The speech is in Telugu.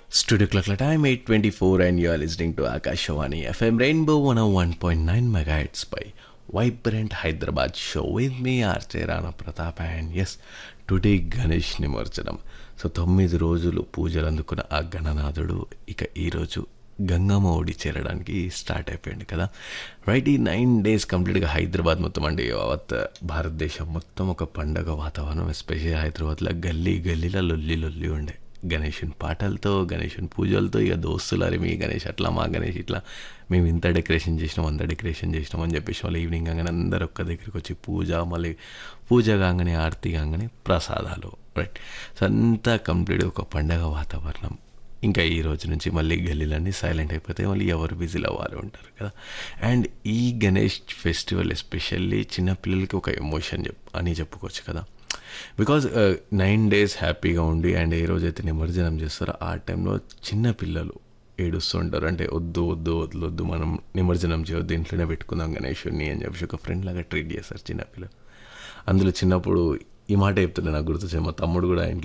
Studio Clock time 824 and you are listening to Akashawani FM Rainbow 101.9 megahertz by Vibrant Hyderabad show with me RJ Rana Pratap and yes today Ganesh నిమజ్జనం సో తొమ్మిది రోజులు పూజలు అందుకున్న ఆ గణనాథుడు ఇక ఈరోజు గంగమ్మ ఒడి చేరడానికి స్టార్ట్ అయిపోయింది కదా రైట్ ఈ నైన్ డేస్ కంప్లీట్గా హైదరాబాద్ మొత్తం అండి యావత్ భారతదేశం మొత్తం ఒక పండగ వాతావరణం ఎస్పెషల్లీ హైదరాబాద్లో గల్లీ గల్లీలో లొల్లి లొల్లి ఉండే గణేషన్ పాటలతో గణేషన్ పూజలతో ఇక దోస్తులారి మీ గణేష్ అట్లా మా గణేష్ ఇట్లా మేము ఇంత డెకరేషన్ చేసినాం అంత డెకరేషన్ చేసినాం అని చెప్పేసి వాళ్ళు ఈవినింగ్ కాగానే అందరు ఒక్క దగ్గరికి వచ్చి పూజ మళ్ళీ పూజ కాగానే ఆరతి కాగానే ప్రసాదాలు రైట్ సో అంతా కంప్లీట్ ఒక పండగ వాతావరణం ఇంకా ఈ రోజు నుంచి మళ్ళీ గల్లీలన్నీ సైలెంట్ అయిపోతే మళ్ళీ ఎవరు బిజీలో వాళ్ళు ఉంటారు కదా అండ్ ఈ గణేష్ ఫెస్టివల్ ఎస్పెషల్లీ చిన్నపిల్లలకి ఒక ఎమోషన్ చెప్ అని చెప్పుకోవచ్చు కదా బికాజ్ నైన్ డేస్ హ్యాపీగా ఉండి అండ్ ఏ రోజైతే నిమజ్జనం చేస్తారో ఆ టైంలో చిన్న పిల్లలు ఏడుస్తుంటారు అంటే వద్దు వద్దు వద్దు వద్దు మనం నిమజ్జనం చేయొద్దు ఇంట్లోనే పెట్టుకుందాం గణేషుడిని అని చెప్పేసి ఒక ఫ్రెండ్ లాగా ట్రీట్ చేస్తారు చిన్నపిల్లలు అందులో చిన్నప్పుడు ఈ మాట చెప్తుండే నాకు గుర్తొచ్చే మా తమ్ముడు కూడా ఇంట్లో